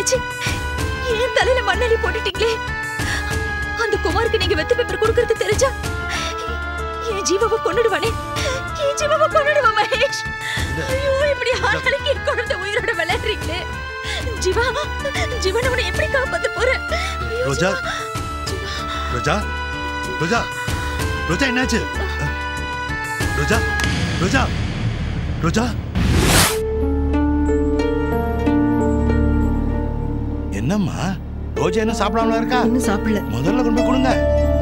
நினைச்சு என் தலையில மண்ணெளி போட்டுட்டீங்களே அந்த குமாருக்கு நீங்க வெத்து பேப்பர் கொடுக்கறது தெரிஞ்சா என் ஜீவாவை கொன்னுடுவானே என் ஜீவாவை கொன்னுடுவா மகேஷ் ஐயோ இப்படி ஆளாளுக்கு என் குழந்தை உயிரோட விளையாடுறீங்களே ஜீவா ஜீவன் உன்னை எப்படி காப்பாத்த போறேன் ஐயோ, ரோஜா ஜீவா. ரோஜா ரோஜா ரோஜா என்னாச்சு ரோஜா ரோஜா ரோஜா என்னம்மா ரோஜா என்ன சாப்பிடாமல இருக்கா இன்னும் சாப்பிடல முதல்ல கொண்டு போய் கொடுங்க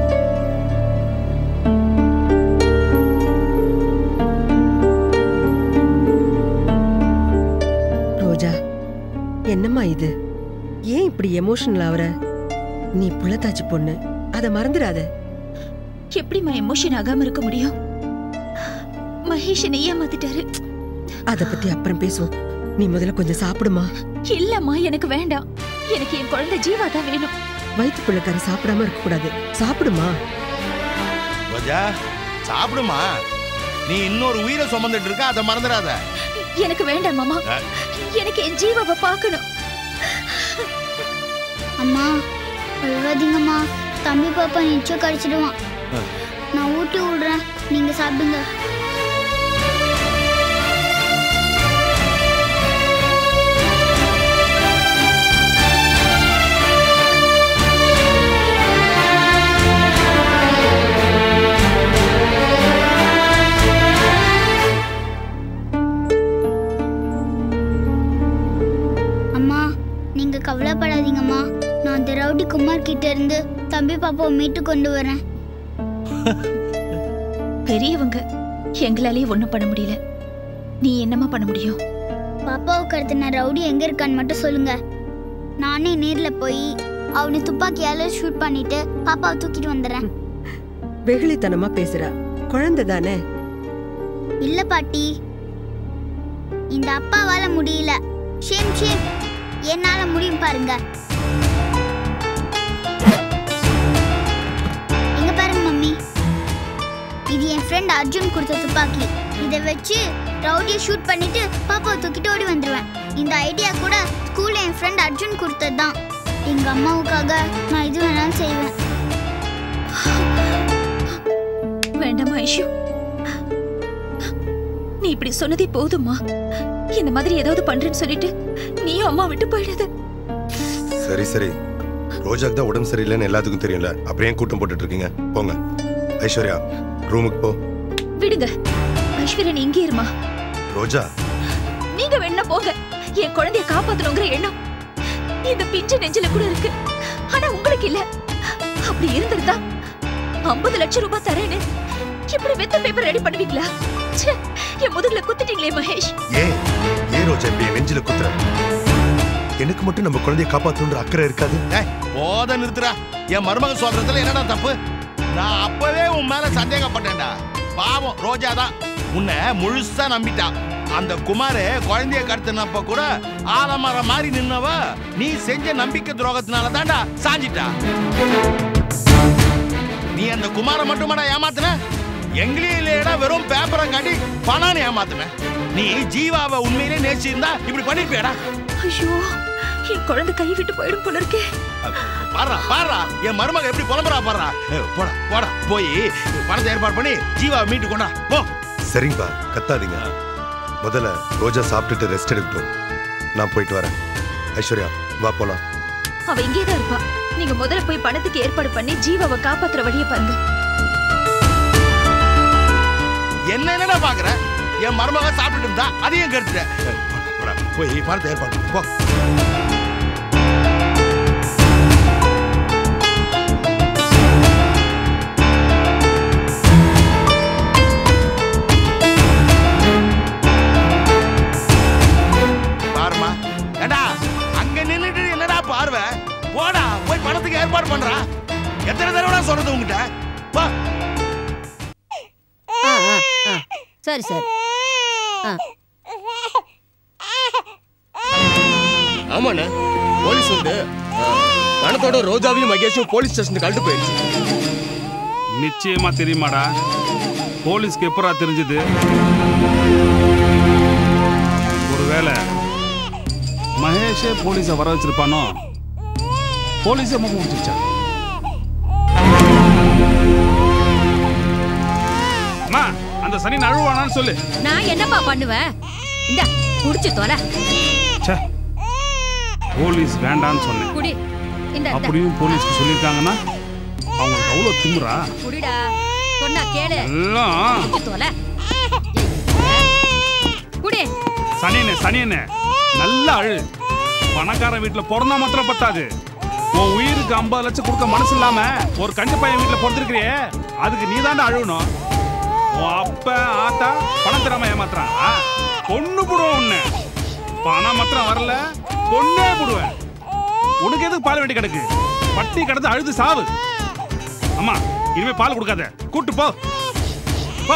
ரோஜா என்னம்மா இது ஏன் இப்படி எமோஷனல் ஆவற நீ புள்ளத்தாச்சி பொண்ணு அத மறந்துடாத எப்படிம்மா எமோஷன் ஆகாம இருக்க முடியும் மகேஷ் என்னை ஏமாத்திட்டாரு அத பத்தி அப்புறம் பேசுவோம் நீ முதல்ல கொஞ்சம் சாப்பிடுமா இல்லம்மா எனக்கு வேண்டாம் எனக்கு என் குழந்தை ஜீவா தான் வேணும் வயிற்றுக்குள்ள கறி சாப்பிடாம இருக்க கூடாது சாப்பிடுமா ரோஜா சாப்பிடுமா நீ இன்னொரு உயிரை சுமந்துட்டு இருக்க அதை மறந்துடாத எனக்கு வேண்டாம் மாமா அஹ். எனக்கு என் ஜீவாவை பார்க்கணும் அம்மா அழுவாதீங்கம்மா தம்பி பாப்பா நிச்சயம் கடிச்சிடுவான் நான் ஊட்டி விடுறேன் நீங்க சாப்பிடுங்க அம்மா நீங்க கவலைப்படாதீங்கம்மா நான் அந்த ரவுடி குமார் கிட்ட இருந்து தம்பி பாப்பாவை மீட்டு கொண்டு வரேன் பெரியவங்க எங்களாலேயே ஒண்ணும் பண்ண முடியல நீ என்னம்மா பண்ண முடியும் பாப்பாவை கடத்தின ரவுடி எங்க இருக்கான்னு மட்டும் சொல்லுங்க நானே நேர்ல போய் அவனை துப்பாக்கியால ஷூட் பண்ணிட்டு பாப்பாவை தூக்கிட்டு வந்துடுறேன் வெகுளித்தனமா பேசுறா குழந்தை தானே இல்ல பாட்டி இந்த அப்பாவால முடியல ஷேம் ஷேம் என்னால முடியும் பாருங்க இங்க பாருங்க மம்மி இது என் ஃப்ரெண்ட் அர்ஜுன் கொடுத்த துப்பாக்கி இதை வச்சு ரவுடியை ஷூட் பண்ணிட்டு பாப்பாவை தூக்கிட்டு ஓடி வந்துருவேன் இந்த ஐடியா கூட ஸ்கூல்ல என் ஃப்ரெண்ட் அர்ஜுன் கொடுத்தது தான் எங்க அம்மாவுக்காக நான் இது வேணாலும் செய்வேன் வேண்டாமா ஐஷு நீ இப்படி சொன்னதே போதும்மா இந்த மாதிரி ஏதாவது பண்றேன்னு சொல்லிட்டு நீயும் அம்மா விட்டு போயிடாத சரி சரி ரோஜாக்கு தான் உடம்பு சரியில்லைன்னு எல்லாத்துக்கும் தெரியும்ல அப்புறம் ஏன் கூட்டம் போட்டுட்டு இருக்கீங்க போங்க ஐஸ்வர்யா ரூமுக்கு போ விடுங்க ஐஸ்வர்யா நீ இங்கே இருமா ரோஜா நீங்க வேணா போங்க என் குழந்தைய காப்பாத்தணுங்கிற எண்ணம் இந்த பிஞ்சு நெஞ்சில கூட இருக்கு ஆனா உங்களுக்கு இல்ல அப்படி இருந்திருந்தா ஐம்பது லட்சம் ரூபாய் தரேன்னு இப்படி வெத்த பேப்பர் ரெடி பண்ணுவீங்களா ச்சே, என் முதுகுல குத்திட்டீங்களே மகேஷ் ஏன் ஏன் ரோஜா இப்படி என் நெஞ்சில குத்துற எனக்கு மட்டும் நம்ம குழந்தைய காப்பாத்தணுன்ற அக்கறை இருக்காது ஏய், போத நிறுத்துறா என் மருமகன் சொல்றதுல என்னடா தப்பு நான் அப்பவே உன் மேல சந்தேகப்பட்டேன்டா பாவம் ரோஜா தான் உன்னை முழுசா நம்பிட்டான் அந்த குமாரு குழந்தைய கடத்தினப்ப கூட ஆலமரம் மாதிரி நின்னவ நீ செஞ்ச நம்பிக்கை துரோகத்தினால தான்டா சாஞ்சிட்டா நீ அந்த குமார மட்டுமாடா ஏமாத்துன எங்களையும் இல்லையடா வெறும் பேப்பரை காட்டி பணம் ஏமாத்துன நீ ஜீவாவை உண்மையிலே நேசிச்சிருந்தா இப்படி பண்ணிருப்பியாடா ஐயோ என் குழந்தை கை விட்டு போயிடும் போல இருக்கே பாடுறா பாடுறா என் மருமக எப்படி புலம்புறா பாடுறா ஏய், போடா போடா போய் பணத்தை ஏற்பாடு பண்ணி ஜீவா மீட்டு கொண்டா போ சரிங்கப்பா கத்தாதீங்க முதல்ல ரோஜா சாப்பிட்டுட்டு ரெஸ்ட் எடுக்கட்டும் நான் போயிட்டு வரேன் ஐஸ்வர்யா வா போலாம் அவ இங்கே தான் இருப்பா நீங்க முதல்ல போய் பணத்துக்கு ஏற்பாடு பண்ணி ஜீவாவை காப்பாத்துற வழியை பாருங்க என்ன என்னடா பாக்குற என் மருமக சாப்பிட்டுட்டு இருந்தா அதையும் கெடுத்துட்ட ஏய், போடா, போடா. போய் பணத்தை ஏற்பாடு பண்ணு. போ பாருமா ஏண்டா அங்க நின்னுட்டு என்னடா பார்வை போடா போய் பணத்துக்கு ஏற்பாடு பண்றா எத்தனை தடவை சொல்றது உங்ககிட்ட வா ஆ ஆ ஆ சரி சரி ஆ ஆமாண்ணே போலீஸ் வந்து ஆ, பணத்தோட ரோஜாவையும் மகேஷும் போலீஸ் ஸ்டேஷனுக்கு கழட்டு போயிடுச்சு நிச்சயமா தெரியுமாடா போலீஸ்க்கு எப்பரா தெரிஞ்சது ஒருவேளை மகேஷே போலீஸை வர வச்சிருப்பானோ போலீஸே மொக்க முடிச்சிருச்சா அம்மா அந்த சனி நழுவானான்னு சொல்லு நான் என்னப்பா பண்ணுவேன் இந்த குடிச்சு தொலை ச்சே போலீஸ் வேண்டான்னு சொன்னேன் குடி இந்த இந்த, அப்படியும் போலீஸ்க்கு சொல்லியிருக்காங்கன்னா அவங்களுக்கு அவ்வளோ திமுறா குடிடா சொன்னா கேளு எல்லாம் குடிச்சு தொலை குடி சனியனே சனியனே நல்ல அழு பணக்காரன் வீட்டுல பிறந்தா மாத்திரம் பத்தாது உன் உயிருக்கு ஐம்பது லட்சம் கொடுக்க மனசு இல்லாம ஒரு கண்டு பையன் வீட்டுல பிறந்திருக்கிறியே அதுக்கு நீ தாண்டா அழுவணும் உன் அப்ப ஆத்தா பணம் தராம ஏமாத்துறான் பொண்ணு போடுவோம் உன்னை பணம் மாத்திரம் வரல பொண்ணே போடுவேன் உனக்கு எதுக்கு பால் வேண்டி கிடக்கு பட்டி கிடந்து அழுது சாவு அம்மா இனிமே பால் கொடுக்காத கூட்டு போ போ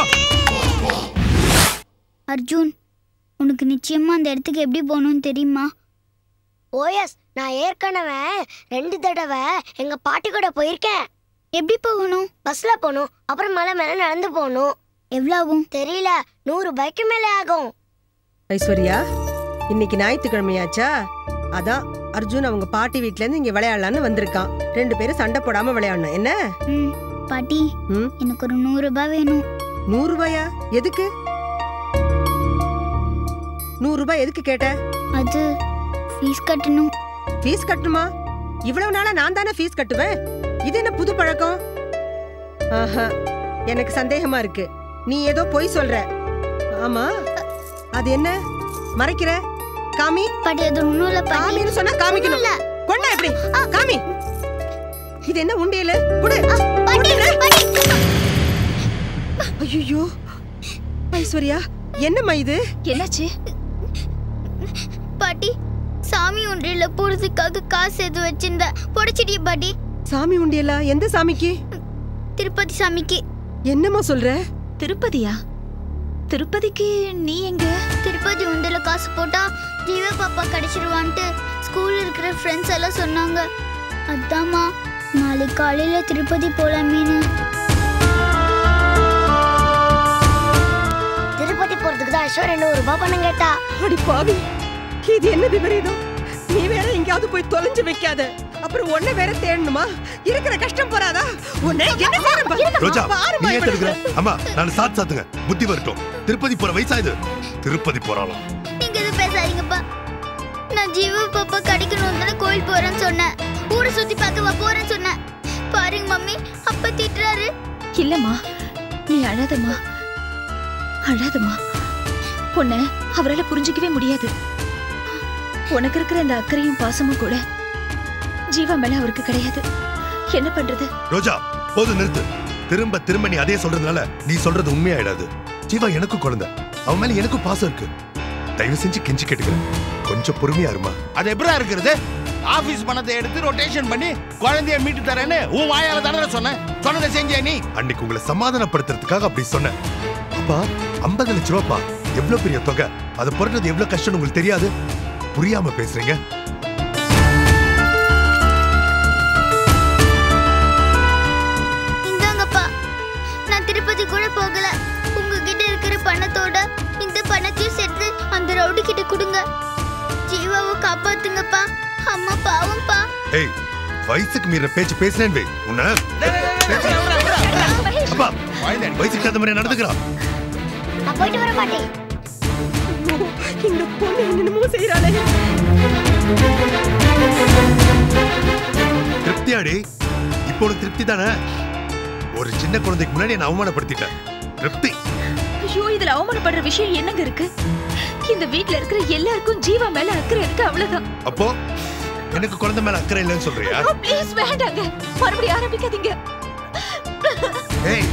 அர்ஜுன் உனக்கு நிச்சயமா அந்த இடத்துக்கு எப்படி போகணும்னு தெரியுமா ஓஎஸ் நான் ஏற்கனவே ரெண்டு தடவை எங்க பாட்டி கூட போயிருக்கேன் எப்படி போகணும் பஸ்ல போகணும் அப்புறம் மலை மேல நடந்து போகணும் எவ்வளோ ஆகும் தெரியல நூறு ரூபாய்க்கு மேலே ஆகும் ஐஸ்வர்யா இன்னைக்கு ஞாயிற்றுக்கிழமையாச்சா அதான் அர்ஜுன் அவங்க பாட்டி வீட்ல இருந்து இங்க விளையாடலான்னு வந்திருக்கான் ரெண்டு பேரும் சண்டை போடாம விளையாடணும் என்ன ம் பாட்டி ம் எனக்கு ஒரு நூறு ரூபாய் வேணும் நூறு ரூபாயா எதுக்கு நூறு ரூபாய் எதுக்கு கேட்ட அது ஃபீஸ் கட்டணும் ஃபீஸ் கட்டணுமா இவ்வளவு நாளா நான் தானே ஃபீஸ் கட்டுவேன் இது என்ன புது பழக்கம் ஆஹா எனக்கு சந்தேகமா இருக்கு நீ ஏதோ பொய் சொல்ற ஆமா அது என்ன மறைக்கிற காமி பாட்டி அது ஒன்றும் இல்லை பாட்டி காமின்னு சொன்னா காமிக்கணும் இல்ல. கொண்டா எப்படி காமி இது என்ன உண்டியல குடு பாட்டி பாட்டி ஐயோ ஐஸ்வர்யா என்னம்மா இது என்னாச்சு பாட்டி சாமி ஒன்றில் போறதுக்காக காசு எது வச்சிருந்த புடைச்சிடிய பாட்டி சாமி உண்டியலா எந்த சாமிக்கு திருப்பதி சாமிக்கு என்னம்மா சொல்ற திருப்பதியா திருப்பதிக்கு நீ எங்க திருப்பதி உண்டில காசு போட்டா ஜீவ பாப்பா கிடைச்சிருவான்ட்டு ஸ்கூல்ல இருக்கிற ஃப்ரெண்ட்ஸ் எல்லாம் சொன்னாங்க அதாம்மா நாளைக்கு காலையில திருப்பதி போலாமேனு திருப்பதி போறதுக்கு தான் ஐஸ்வர்யா நூறு ரூபாய் பணம் கேட்டா அடி பாவி இது என்ன விபரீதம் நீ வேற எங்கேயாவது போய் தொலைஞ்சு வைக்காத அப்புறம் உன்னை வேற தேடணுமா இருக்கிற கஷ்டம் போறாதா உன்னை என்ன செய்யணும் பாரு. ரோஜா பாரும்மா நீ ஏன் இவனை. தடுக்கிற அம்மா நான் சாத்து சாத்துங்க புத்தி வரட்டும் திருப்பதி போற வயசா இது திருப்பதி போறாளாம் நீங்க எதுவும் பேசாதீங்கப்பா நான் ஜீவ பாப்பா கிடைக்கணும் தானே கோயில் போறேன்னு சொன்னேன் ஊரை சுத்தி பார்க்க வா போறேன்னு சொன்னேன் பாருங்க மம்மி அப்பா திட்டுறாரு இல்லம்மா நீ அழாதம்மா அழாதம்மா உன்னை அவரால புரிஞ்சுக்கவே முடியாது உனக்கு இருக்கிற அந்த அக்கறையும் பாசமும் கூட ஜீவா மேல அவருக்கு கிடையாது என்ன பண்றது ரோஜா போதும் நிறுத்து திரும்ப திரும்ப நீ அதே சொல்றதுனால நீ சொல்றது உண்மையாயிடாது ஜீவா எனக்கும் குழந்தை அவன் மேல எனக்கும் பாசம் இருக்கு தயவு செஞ்சு கெஞ்சி கேட்டுக்கிறேன் கொஞ்சம் பொறுமையா இருமா அது எப்படா இருக்கிறது ஆபீஸ் பணத்தை எடுத்து ரொட்டேஷன் பண்ணி குழந்தைய மீட்டு தரேன்னு உன் வாயால தானே சொன்னேன் சொன்னதை செஞ்சே நீ அன்னைக்கு உங்களை சமாதானப்படுத்துறதுக்காக அப்படி சொன்னேன் அப்பா ஐம்பது லட்ச ரூபாப்பா எவ்வளவு பெரிய தொகை அதை புரட்டுறது எவ்வளவு கஷ்டம்னு உங்களுக்கு தெரியாது புரியாம பேசுறீங்க இந்தாங்கப்பா நான் திருப்பதி கூட போகல உங்ககிட்ட இருக்கிற பணத்தோட இந்த பணத்தையும் சேர்த்து அந்த ரவுடி கிட்ட கொடுங்க ஜீவாவை காப்பாத்துங்கப்பா அம்மா பாவம்ப்பா ஏய் வயசுக்கு மீற பேச்சு பேசுறேன் வை உன்ன அப்பா வயசுக்கு தகுந்த மாதிரி நடந்துக்கிறான் நான் போயிட்டு வர பாட்டி இந்த பொண்ணு என்னமோ செய்யறாளே திருப்தியாடி இப்போ உனக்கு திருப்தி தானே ஒரு சின்ன குழந்தைக்கு முன்னாடி என்ன அவமானப்படுத்திட்டேன் திருப்தி ஐயோ இதுல அவமானப்படுற விஷயம் என்னங்க இருக்கு இந்த வீட்ல இருக்கிற எல்லாருக்கும் ஜீவா மேல அக்கறை இருக்கு அவ்வளவுதான் அப்போ எனக்கு குழந்தை மேல அக்கறை இல்லைன்னு சொல்றியா ப்ளீஸ் வேண்டாங்க மறுபடியும் ஆரம்பிக்காதீங்க ஏய்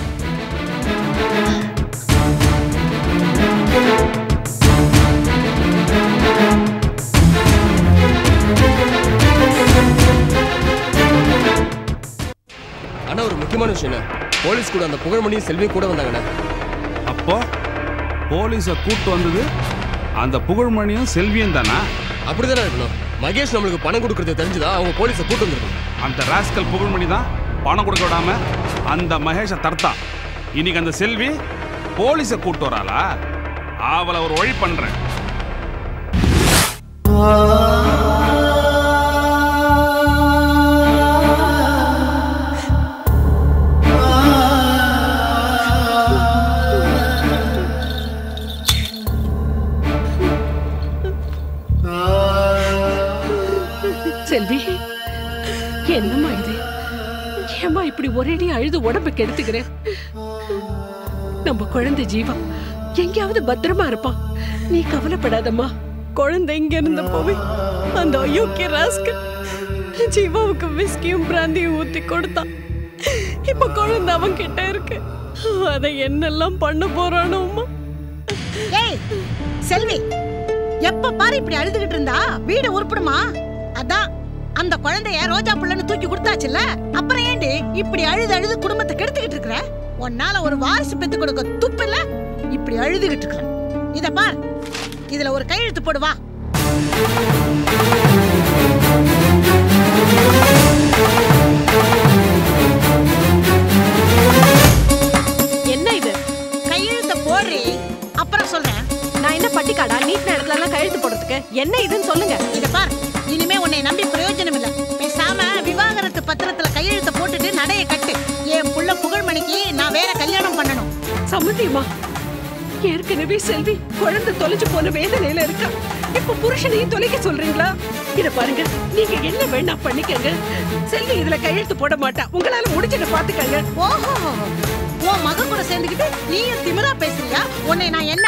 ஆனா ஒரு முக்கியமான விஷயம் என்ன? போலீஸ் கூட அந்த புகழ்மணியும் செல்வியும் கூட வந்தாங்கண்ணே அப்போ போலீஸை கூட்டு வந்தது அந்த புகழ்மணியும் செல்வியும் தானா அப்படிதானே இருக்கணும் மகேஷ் நம்மளுக்கு பணம் கொடுக்கறது தெரிஞ்சுதா அவங்க போலீஸை கூட்டு வந்திருக்கணும் அந்த ராஸ்கல் புகழ்மணி தான் பணம் கொடுக்க விடாம அந்த மகேஷை தடுத்தான் இன்னைக்கு அந்த செல்வி போலீஸை கூட்டு வராளா அவளை ஒரு வழி பண்றேன் செல்வி என்னம்மா இது ஏம்மா இப்படி ஒரேடி அழுது உடம்பு கெடுத்துக்கிறேன் நம்ம குழந்தை ஜீவா எங்கேயாவது பத்திரமா இருப்பான் நீ கவலைப்படாதம்மா குழந்தை இங்க இருந்த போவே அந்த அயோக்கிய ராஸ்கல் ஜீவாவுக்கு விஸ்கியும் பிராந்தியும் ஊத்தி கொடுத்தான் இப்ப குழந்தை அவன் கிட்ட இருக்கு அதை என்னெல்லாம் பண்ண போறானோ அம்மா ஏய் செல்வி எப்ப பாரு இப்படி அழுதுகிட்டு இருந்தா வீடு உருப்பிடுமா அதான் அந்த குழந்தைய ரோஜா புள்ளன்னு தூக்கி கொடுத்தாச்சுல்ல அப்புறம் ஏண்டி இப்படி அழுது அழுது குடும்பத்தை கெடுத்துக்கிட்டு இருக்கிற உன்னால ஒரு வாரிசு பெத்து கொடுக்க துப்பு இல்ல இப்படி அழுதுகிட்டு இருக்கிற இத பார் இதுல ஒரு கையெழுத்து போடு வா என்ன இது கையெழுத்த போடுறி அப்புறம் சொல்றேன் நான் என்ன பட்டிக்காடா நீட் இடத்துல எல்லாம் கழுத்து போடுறதுக்கு என்ன இதுன்னு சொல்லுங்க இத பார் இனிமே உன்னை நம்பி பிரயோஜனம் இல்ல பேசாம விவாகரத்து பத்திரத்துல கையெழுத்த போட்டுட்டு நடைய கட்டு என் புள்ள புகழ்மணிக்கு நான் வேற கல்யாணம் பண்ணணும் சம்மதியம்மா ஏற்கனவே செல்வி குழந்தை தொலைஞ்சு போன வேதனையில இருக்கா இப்ப புருஷனையும் தொலைக்க சொல்றீங்களா இத பாருங்க நீங்க என்ன வேணா பண்ணிக்கங்க செல்வி இதுல கையெழுத்து போட மாட்டா உங்களால முடிஞ்சதை பாத்துக்கங்க ஓஹோ உன் மகன் கூட சேர்ந்துக்கிட்டு நீயும் திமிரா பேசுறியா உன்னை நான் என்ன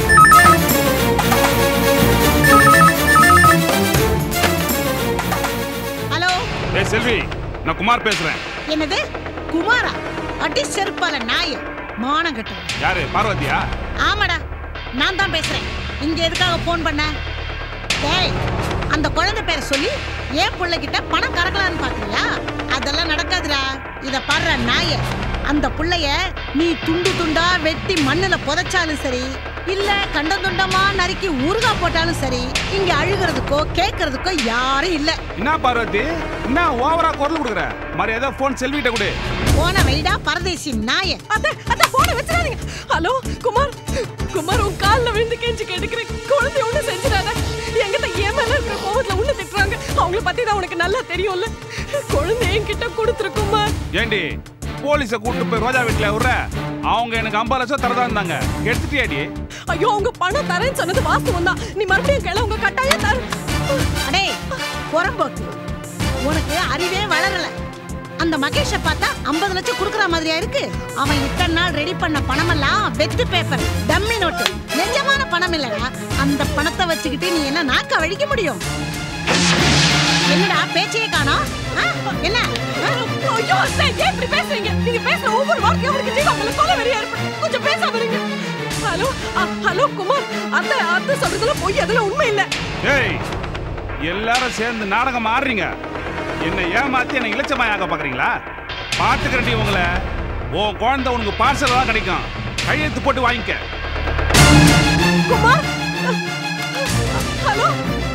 ஹலோ ஏய் செல்வி நான் குமார் பேசுறேன் என்னது குமாரா அடி செருப்பால நாய மானம் கட்டுவேன் யாரு பார்வதியா ஆமாடா நான் தான் பேசுறேன் இங்க எதுக்காக ஃபோன் பண்ண டேய் அந்த குழந்தை பேரை சொல்லி ஏன் புள்ளைகிட்ட பணம் கறக்கலான்னு பாக்குறியா அதெல்லாம் நடக்காதுடா இத பாடுற நாய அந்த புள்ளைய நீ துண்டு துண்டா வெட்டி மண்ணுல புதைச்சாலும் சரி இல்ல கண்ட துண்டமா நறுக்கி ஊறுகாய் போட்டாலும் சரி இங்க அழுகிறதுக்கோ கேட்கறதுக்கோ யாரும் இல்ல என்ன பார்வதி என்ன ஓவரா குரல் கொடுக்குற மரியாதை போன் செல்விட்ட கொடு போன வைடா பரதேசி நாய அத்த அத்த போன வச்சிடாதீங்க ஹலோ குமார் குமார் உன் கால்ல விழுந்து கெஞ்சி கேட்டுக்கிறேன் குழந்தை ஒண்ணு செஞ்சிடாத எங்கிட்ட என் மேல இருக்கிற கோவத்துல உன்ன திட்டுறாங்க அவங்கள பத்தி தான் உனக்கு நல்லா தெரியும்ல குழந்தை என்கிட்ட கொடுத்துரு குமார் ஏண்டி போலீஸ கூட்டு போய் ரோஜா வீட்டுல விடுற அவங்க எனக்கு ஐம்பது லட்சம் தரதா இருந்தாங்க எடுத்துட்டியாடி ஐயோ அவங்க பணம் தரேன்னு சொன்னது வாஸ்தவம் தான் நீ மறுபடியும் கேள உங்க கட்டாயம் தர அடே புறம்போக்கு உனக்கு அறிவே வளரல அந்த மகேஷ பார்த்தா 50 லட்சம் குடுக்குற மாதிரியா இருக்கு அவன் இத்தனை நாள் ரெடி பண்ண பணமெல்லாம் வெத்து பேப்பர் டம்மி நோட்டு நிஜமான பணம் இல்லடா அந்த பணத்தை வச்சுக்கிட்டு நீ என்ன நாக்க வழிக்க முடியும் என்னடா பேச்சையே காணோம் ஆ? என்ன ஆ? ஐயோ சார் ஏன் இப்படி பேசுறீங்க நீங்க பேசுற ஒவ்வொரு வார்த்தையும் அவருக்கு ஜீவா மேல கொலை வெறியா இருப்பேன் கொஞ்சம் பேசாம இருங்க ஹலோ அ, ஹலோ குமார் அத்தை அத்தை சொல்றதுல பொய் அதெல்லாம் உண்மை இல்ல ஏய் எல்லாரும் சேர்ந்து நாடகம் ஆடுறீங்க என்னை ஏமாத்தி என்னை இலச்சமாயாக்க பாக்குறீங்களா பாத்துக்கிறடி உங்களை உன் குழந்தை உனக்கு பார்சல் தான் கிடைக்கும் கையெழுத்து போட்டு வாங்கிக்க குமார் ஹலோ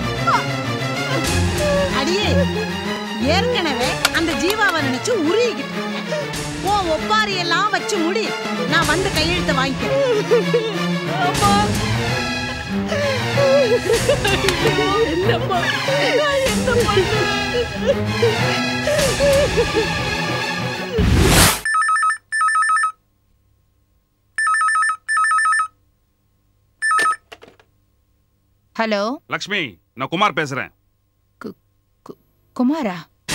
அடியே ஏற்கனவே அந்த ஜீவாவை நினைச்சு உருகிக்கிட்டு இருக்கேன். உன் ஒப்பாரி எல்லாம் வச்சு முடி நான் வந்து கையெழுத்த வாங்கிக்கிறேன் அம்மா என்னம்மா நான் என்ன பண்ணேன் ஹலோ லக்ஷ்மி நான் குமார் பேசுறேன் குமாரா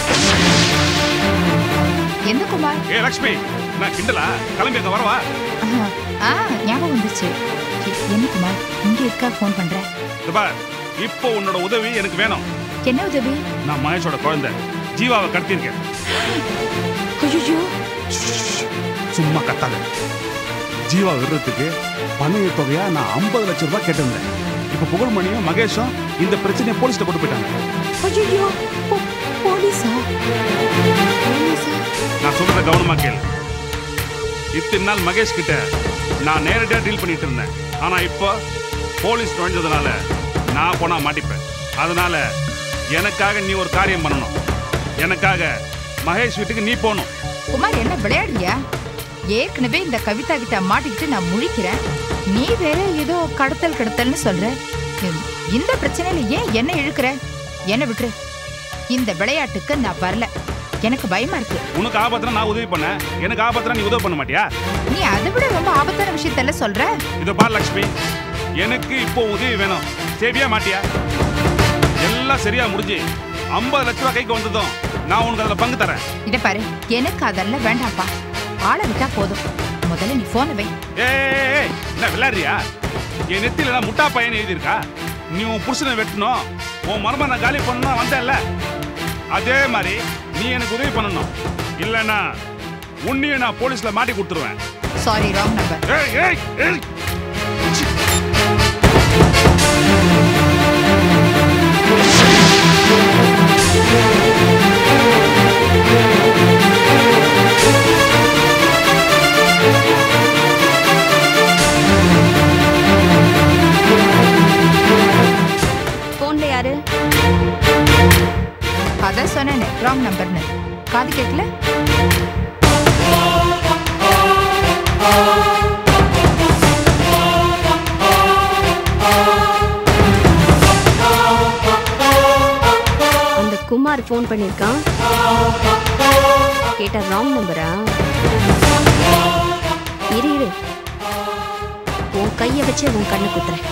எந்த குமார் ஏ லக்ஷ்மி நான் கிண்டலா கிளம்பி அங்க வரவா ஆஹா, ஆ ஞாபகம் வந்துச்சு எ- என்ன குமார் இங்க இருக்கா ஃபோன் பண்ற இந்த பார் இப்போ உன்னோட உதவி எனக்கு வேணும் என்ன உதவி நான் மகேஷோட குழந்தை ஜீவாவை கடத்திருக்கேன் ஐயோ சும்மா கத்தாத ஜீவா விடுறதுக்கு பணைய தொகையா நான் ஐம்பது லட்சம் ரூபாய் கேட்டிருந்தேன் இப்ப புகழ்மணியும் மகேஷும் இந்த பிரச்சனையை போலீஸ்ல கொண்டு போயிட்டாங்க ஐயோ போலீஸா போலீஸா நான் சொல்றத கவனமா கேளு இத்தனை நாள் மகேஷ் கிட்ட நான் நேரடியா டீல் பண்ணிட்டு இருந்தேன் ஆனா இப்போ போலீஸ் நுழைஞ்சதுனால நான் போனா மாட்டிப்பேன் அதனால எனக்காக நீ ஒரு காரியம் பண்ணணும் எனக்காக மகேஷ் வீட்டுக்கு நீ போகணும் குமார் என்ன விளையாடுறியா ஏற்கனவே இந்த கவிதா கிட்ட மாட்டிக்கிட்டு நான் முழிக்கிறேன் நீ வேற ஏதோ கடத்தல் கடத்தல்னு சொல்ற எ- இந்த பிரச்சனையில ஏன் என்ன இழுக்கிற என்ன விட்டுரு இந்த விளையாட்டுக்கு நான் வரல எனக்கு பயமா இருக்கு உனக்கு ஆபத்துனா நான் உதவி பண்ணேன் எனக்கு ஆபத்துனா நீ உதவி பண்ண மாட்டியா நீ அதை விட ரொம்ப ஆபத்தான விஷயத்தெல்லாம் சொல்ற இதோ பார் லக்ஷ்மி எனக்கு இப்போ உதவி வேணும் சேவியா மாட்டியா எல்லாம் சரியா முடிஞ்சு ஐம்பது லட்ச ரூபாய் கைக்கு வந்ததும் நான் உனக்கு அதில் பங்கு தரேன் இத பாரு எனக்கு அதெல்லாம் வேண்டாம்ப்பா ஆளை விட்டா போதும் முதல்ல நீ போன வை ஏய் ஏய், என்ன விளையாடுறியா என் நெத்தில முட்டா பையன் எழுதியிருக்கா நீ உன் புருஷனை வெட்டணும் உன் மருமனை காலி பண்ணணும் வந்தல்ல அதே மாதிரி நீ எனக்கு உதவி பண்ணணும் இல்லைன்னா உன்னையும் நான் போலீஸ்ல மாட்டி கொடுத்துருவேன் சாரி ராங் நம்பர் ஏய் ஏய் ஏய் போன்ல யாரு அதான் சொன்னேனே ராங் நம்பர்னு காது கேட்கல அந்த குமார் ஃபோன் பண்ணிருக்கான் கேட்டா ராங் நம்பரா இரு இரு உன் கைய வச்சு உன் கண்ணு குத்துறேன்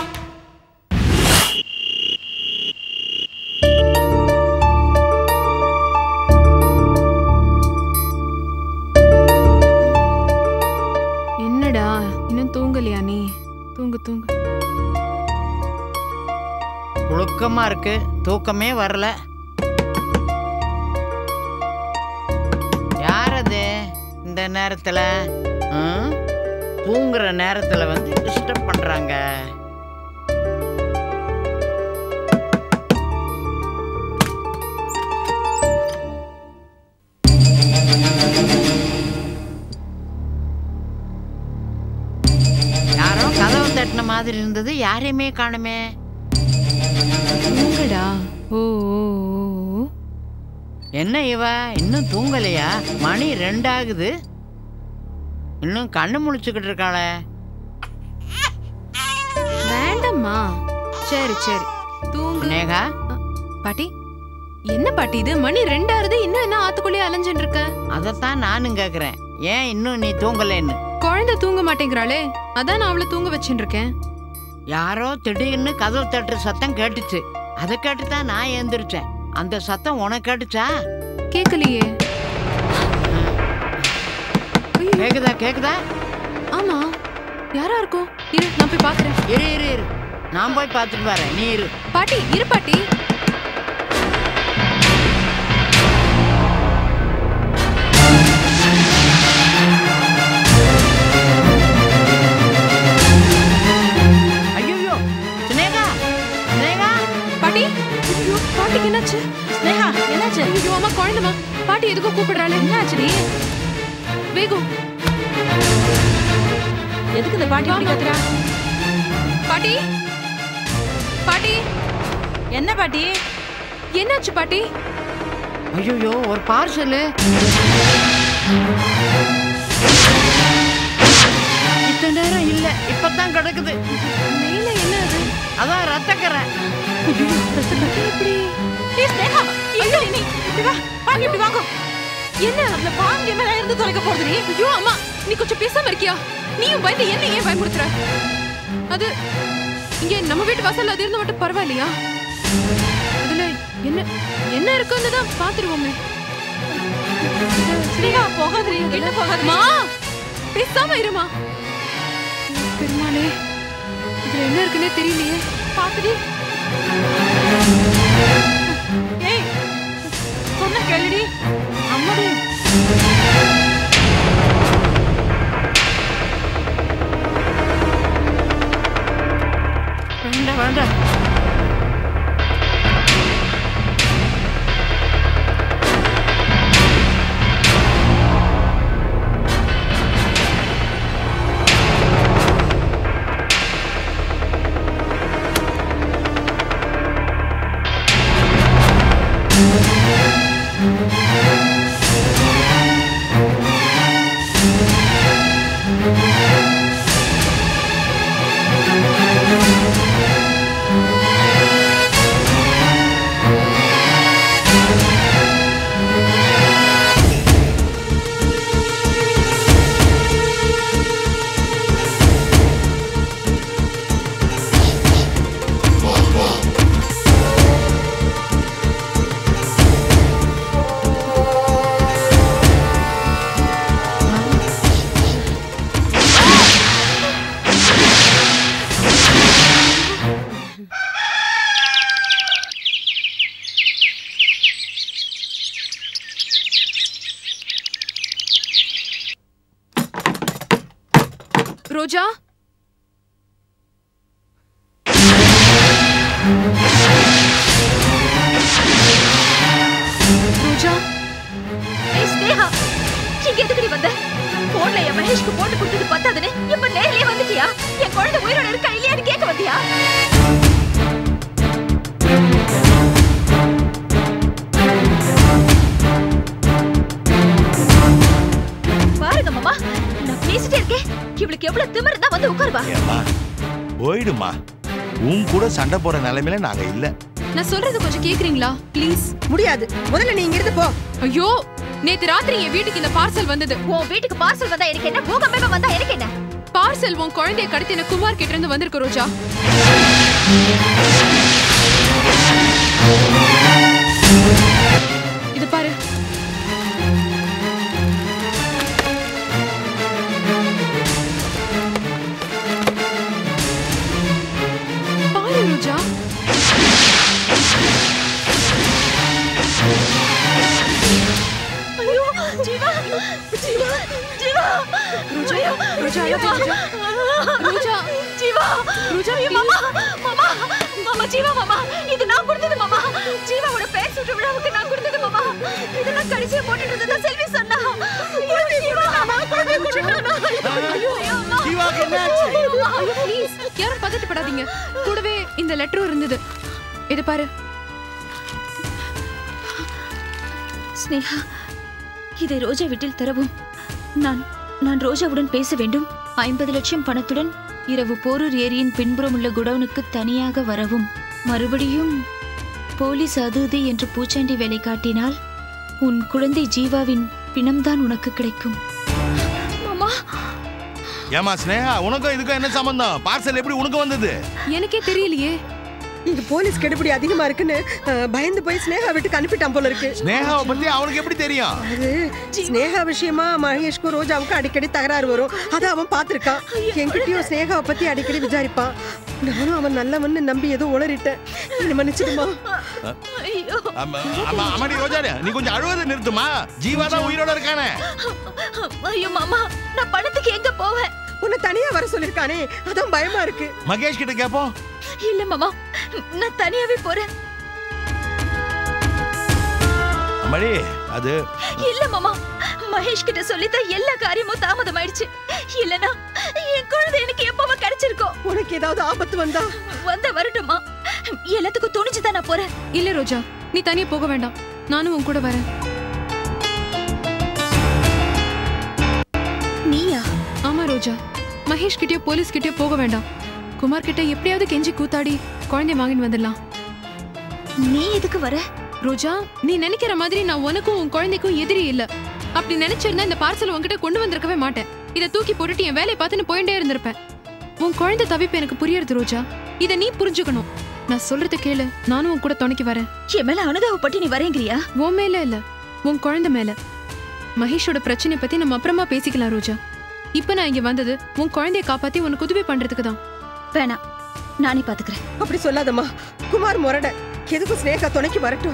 என்னடா இன்னும் தூங்கலையா நீ தூங்கு தூங்கு புழுக்கமா இருக்கு தூக்கமே வரல யார் அது இந்த நேரத்துல ம்? தூங்குற நேரத்துல வந்து டிஸ்டர்ப் பண்றாங்க யாரோ கதவு தட்டின மாதிரி இருந்தது யாரையுமே காணுமே தூங்குடா ஓ ஓ, ஓ, ஓ. என்ன இவ இன்னும் தூங்கலையா மணி ரெண்டாகுது இன்னும் கண்ணு முழிச்சுக்கிட்டு இருக்காளே வேண்டாம்மா சரி சரி தூங்கு நேகா பாட்டி என்ன பாட்டி இது மணி ரெண்டாவது இன்னும் என்ன ஆத்துக்குள்ளேயே அலைஞ்சுட்டு இருக்க அதைத்தான் நானும் கேக்குறேன் ஏன் இன்னும் நீ தூங்கலைன்னு குழந்தை தூங்க மாட்டேங்கிறாளே அதான் நான் அவளை தூங்க வச்சுட்டு இருக்கேன் யாரோ திடீர்னு கதவு தட்டுற சத்தம் கேட்டுச்சு அதை கேட்டு தான் நான் எழுந்திரிச்சேன் அந்த சத்தம் உனக்கு கேட்டுச்சா கேட்கலையே கேக்குதா கேக்குதா ஆமா யாரா இருக்கும் இரு நான் போய் பாக்குறேன் இரு இரு இரு நான் போய் பார்த்துட்டு வரேன் நீ இரு பாட்டி இரு பாட்டி ஐயோ சினேகா சினேகா பாட்டி ஐயோ பாட்டிக்கு என்னாச்சு ஸ்னேகா என்னாச்சு ஐயோ அம்மா குழந்தைமா பாட்டி எதுக்கும் கூப்பிடுறாளே என்னாச்சுடி வேகம் எதுக்கு இந்த பாட்டி இப்படி கத்துறா பாட்டி பாட்டி என்ன பாட்டி என்னாச்சு பாட்டி ஐயோ ஒரு பார்சலு இத்தனை நேரம் இல்ல இப்பதான் கிடக்குது மேல என்ன அது அதான் ரத்தக்கரை ஐயோ ரத்தக்கரை எப்படி ஏய் ஸ்னேகா ஐயோ நீ இப்படி வா வாங்க இப்படி வாங்க என்ன அதுல பாங்க மேல இருந்து தொலைக்க போறது நீ ஐயோ அம்மா நீ கொஞ்சம் பேசாம இருக்கியா நீயும் பயந்து என்ன ஏன் பயமுறுத்துற அது இங்க நம்ம வீட்டு வாசல்ல அது இருந்தா மட்டும் பரவாயில்லையா அதுல என்ன என்ன இருக்குன்னு தான் பாத்துருவோமே ஸ்னேகா போகாதே என்ன போகாதமா பேசாம இருமா பெருமாளே இதுல என்ன இருக்குன்னே தெரியலையே பாத்துடி ஏய் சொன்ன கேளுடி அம்மாடி வேண்டாம் வேண்டாம் இருக்கா இல்லையான்னு கேட்க வந்தியா பாருங்க மாமா நான் பேசிட்டே இருக்கேன் இவளுக்கு எவ்வளவு திமிரு தான் வந்து உட்காருவா ஏம்மா போயிடுமா உன் கூட சண்டை போற நிலைமையில நாங்க இல்ல நான் சொல்றது கொஞ்சம் கேக்குறீங்களா ப்ளீஸ் முடியாது முதல்ல நீ இங்கிருந்து போ ஐயோ நேத்து ராத்திரி என் வீட்டுக்கு இந்த பார்சல் வந்தது உன் வீட்டுக்கு பார்சல் வந்தா எனக்கு என்ன பூகம்பமே வந்தா எனக்கு என்ன பார்சல் உன் குழந்தைய கடத்தின குமார் கிட்ட இருந்து வந்திருக்கு ரோஜா இது பாரு பாரு ரோஜா ஐயோ ஜீவா ஜீவா ஜீவா ரோஜா ரோஜா ஜீவா ரோஜா ஜீவா ரோஜா, ஐயோ, மாமா மாமா மாமா ஜீவா மாமா இது நான் கொடுத்தது மாமா ஜீவாவோட பேர் சுற்று விழாவுக்கு நான் கொடுத்தது மாமா இதெல்லாம் கடைசியா போட்டுட்டு இருந்ததா செல்வி சொன்னா ஐயோ, ஜீவா குழந்தைய கொன்னுட்டானா? ஐயோ, ஐயோ, அம்மா. ஜீவாக்கு என்னாச்சு? ஐயோ, அம்மா. ஐயோ ப்ளீஸ் யாரும் பதட்டப்படாதீங்க கூடவே இந்த லெட்டரும் இருந்தது இது பாரு ஸ்னேகா இதை ரோஜா வீட்டில் தரவும் நான் நான் ரோஜாவுடன் பேச வேண்டும் ஐம்பது லட்சம் பணத்துடன் இரவு போரூர் ஏரியின் பின்புறம் உள்ள குடவுனுக்கு தனியாக வரவும் மறுபடியும் போலீஸ் அது இது என்று பூச்சாண்டி வேலை காட்டினால் உன் குழந்தை ஜீவாவின் பிணம்தான் உனக்கு கிடைக்கும் மாமா ஏமா ஸ்னேகா உனக்கும் இதுக்கும் என்ன சம்பந்தம் பார்சல் எப்படி உனக்கு வந்தது எனக்கே தெரியலையே இங்க போலீஸ் கெடுபிடி அதிகமா இருக்குன்னு அஹ், பயந்து போய் ஸ்னேகா வீட்டுக்கு அனுப்பிட்டான் போல இருக்கு ஸ்னேகாவை பத்தி அவனுக்கு எப்படி தெரியும் அது ஸ்னேகா விஷயமா மகேஷ்க்கும் ரோஜாவுக்கும் அடிக்கடி தகராறு வரும் அத அவன் பார்த்திருக்கான் என்கிட்டயும் ஸ்னேகாவை பத்தி அடிக்கடி விசாரிப்பான் நானும் அவன் நல்லவன்னு நம்பி ஏதோ உளறிட்டேன் என்ன மன்னிச்சிடுமா ஆமா, ஆமா, அம்மாடி ரோஜாடி நீ கொஞ்சம் அழுவதை நிறுத்துமா ஜீவா தான் உயிரோட இருக்கானே ஐயோ மாமா நான் பணத்துக்கு எங்க போவேன் உன்னை தனியா வர சொல்லிருக்கானே அதான் பயமா இருக்கு மகேஷ் கிட்ட கேப்போம் இல்ல மாமா நான் தனியாவே போறேன் அம்மாடி அது இல்ல மாமா மகேஷ் கிட்ட சொல்லித்தான் எல்லா காரியமும் தாமதம் ஆயிடுச்சு இல்லனா என் குழந்தை எனக்கு எப்பவோ கிடைச்சிருக்கும் உனக்கு ஏதாவது ஆபத்து வந்தா வந்த வரட்டுமா எல்லாத்துக்கும் துணிச்சு தான் நான் போறேன் இல்ல ரோஜா நீ தனியா போக வேண்டாம் நானும் உன் கூட வரேன் நீயா ஆமா ரோஜா மகேஷ் கிட்டயோ போலீஸ் கிட்டயோ போக வேண்டாம் குமார் கிட்ட எப்படியாவது கெஞ்சி கூத்தாடி குழந்தைய வாங்கிட்டு வந்துடலாம் நீ எதுக்கு வர ரோஜா நீ நினைக்கிற மாதிரி நான் உனக்கும் உன் குழந்தைக்கும் எதிரி இல்ல அப்படி நினைச்சிருந்தா இந்த பார்சல் உன்கிட்ட கொண்டு வந்திருக்கவே மாட்டேன் இதை தூக்கி போட்டுட்டு என் வேலையை பார்த்துன்னு போயிட்டே இருந்திருப்பேன் உன் குழந்தை தவிப்பு எனக்கு புரியுறது ரோஜா இதை நீ புரிஞ்சுக்கணும் நான் சொல்றத கேளு நானும் உன் கூட துணைக்கு வரேன் என் மேல அனுதாபப்பட்டு நீ வரேங்கிறியா உன் மேல இல்ல உன் குழந்தை மேல மகேஷோட பிரச்சனை பத்தி நம்ம அப்புறமா பேசிக்கலாம் ரோஜா இப்ப நான் இங்க வந்தது உன் குழந்தைய காப்பாத்தி உனக்கு உதவி பண்றதுக்கு தான் வேணாம் நானே பாத்துக்கிறேன் அப்படி சொல்லாதம்மா குமார் முரட எதுக்கும் ஸ்னேகா துணைக்கு வரட்டும்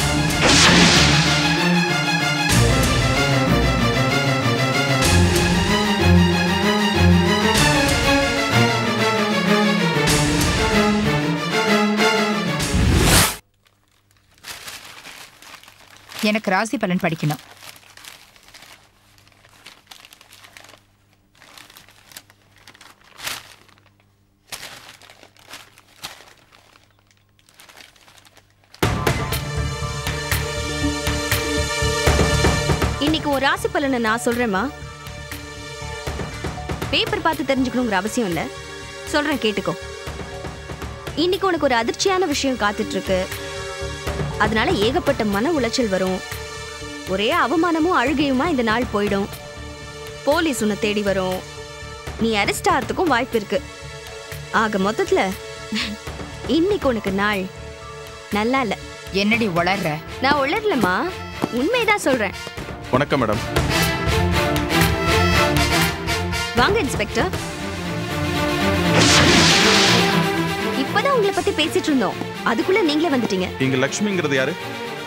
எனக்கு ராசி பலன் படிக்கணும் இன்னைக்கு ஒரு ராசி பலனை நான் சொல்றேம்மா பேப்பர் பார்த்து தெரிஞ்சுக்கணுங்கிற அவசியம் இல்லை சொல்றேன் கேட்டுக்கோ இன்னைக்கு உனக்கு ஒரு அதிர்ச்சியான விஷயம் காத்துட்டு இருக்கு அதனால ஏகப்பட்ட மன உளைச்சல் வரும் ஒரே அவமானமும் அழுகையுமா இந்த நாள் போயிடும் போலீஸ் உன்னை தேடி வரும் நீ அரெஸ்ட் ஆகிறதுக்கும் வாய்ப்பு இருக்கு ஆக மொத்தத்துல இன்னைக்கு உனக்கு நாள் நல்லா இல்ல என்னடி வளர்ற நான் உளரலம்மா உண்மைதான் சொல்றேன் வணக்கம் மேடம் வாங்க இன்ஸ்பெக்டர் இப்பதான் உங்களை பத்தி பேசிட்டு இருந்தோம் அதுக்குள்ள நீங்களே வந்துட்டீங்க இங்க லக்ஷ்மிங்கிறது யாரு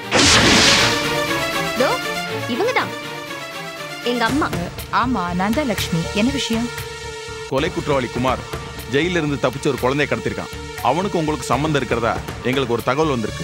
தோ இவங்க தான் எங்க அம்மா ஆமா நான் தான் லக்ஷ்மி என்ன விஷயம் கொலை குற்றவாளி குமார் ஜெயில இருந்து தப்பிச்சு ஒரு குழந்தைய கடத்திருக்கான் அவனுக்கு உங்களுக்கு சம்மந்தம் இருக்கிறதா எங்களுக்கு ஒரு தகவல் வந்திருக்கு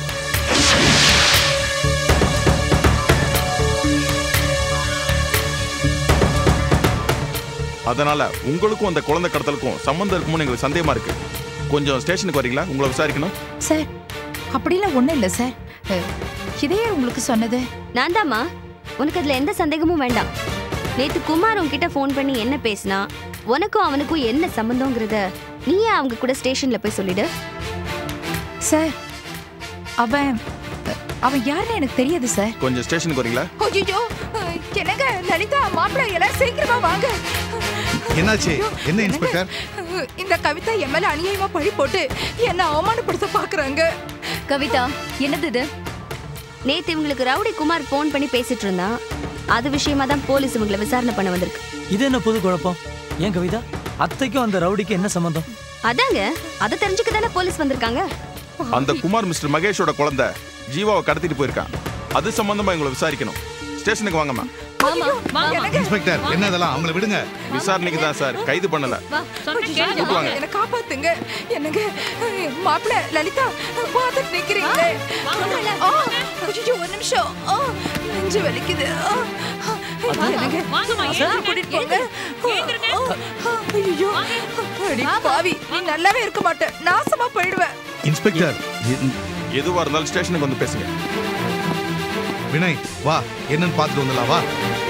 அதனால உங்களுக்கும் அந்த குழந்தை கடத்தலுக்கும் சம்மந்தம் இருக்குமோன்னு எங்களுக்கு சந்தேகமா இருக்கு கொஞ்சம் ஸ்டேஷனுக்கு வரீங்களா உங்களை விசாரிக்கணும் சார் அப்படிலாம் ஒண்ணும் இல்ல சார் அஹ், இதே யார் உங்களுக்கு சொன்னது நான் தாம்மா உனக்கு அதுல எந்த சந்தேகமும் வேண்டாம் நேத்து குமார் உன்கிட்ட ஃபோன் பண்ணி என்ன பேசினா உனக்கும் அவனுக்கும் என்ன சம்பந்தங்கிறத நீயே அவங்க கூட ஸ்டேஷன்ல போய் சொல்லிடு சார் அவன் அவன் யாருன்னு எனக்கு தெரியாது சார் கொஞ்சம் ஸ்டேஷனுக்கு வரீங்களா ஐயோ என்னங்க லலிதா மாப்பிள்ளை எல்லாரும் சீக்கிரமா வாங்க என்னாச்சு என்ன இன்ஸ்பெக்டர் இந்த கவிதா என் மேல அநியாயமா பழி போட்டு என்ன அவமானப்படுத்த பாக்குறாங்க கவிதா என்னது இது நேத்து இவங்களுக்கு ரவுடி குமார் ஃபோன் பண்ணி பேசிட்டு இருந்தான் அது விஷயமா தான் போலீஸ் இவங்களை விசாரணை பண்ண வந்திருக்கு இது என்ன புது குழப்பம் ஏன் கவிதா அத்தைக்கும் அந்த ரவுடிக்கு என்ன சம்பந்தம் அதாங்க அதை தெரிஞ்சுக்க தானே போலீஸ் வந்திருக்காங்க அந்த குமார் மிஸ்டர் மகேஷோட குழந்தை ஜீவாவை கடத்திட்டு போயிருக்கான் அது சம்பந்தமா எங்களை விசாரிக்கணும் ஸ்டேஷனுக்கு வாங்கம்மா இன்ஸ்பெக்டர் என்ன இதெல்லாம் அவங்கள விடுங்க விசாரணைக்கு தான் சார் கைது பண்ணல கூட்டு வாங்க. என்ன காப்பாத்துங்க என்னங்க மாப்பிள்ளை லலிதா பார்த்துட்டு நிக்கிறீங்களே ஆ, ஐயோ, ஒரு நிமிஷம் ஆ, நெஞ்சு வலிக்குது ஆ, ஆ, என்னங்க ஆஸ்பத்திரி கூட்டிட்டு போங்க ஆ, ஐயோ அடி பாவி நீ நல்லாவே இருக்க மாட்ட நாசமா போயிடுவேன் இன்ஸ்பெக்டர் எதுவா இருந்தாலும் ஸ்டேஷனுக்கு வந்து பேசுங்க வினய் வா என்னன்னு பார்த்துட்டு வந்துடலாம் வா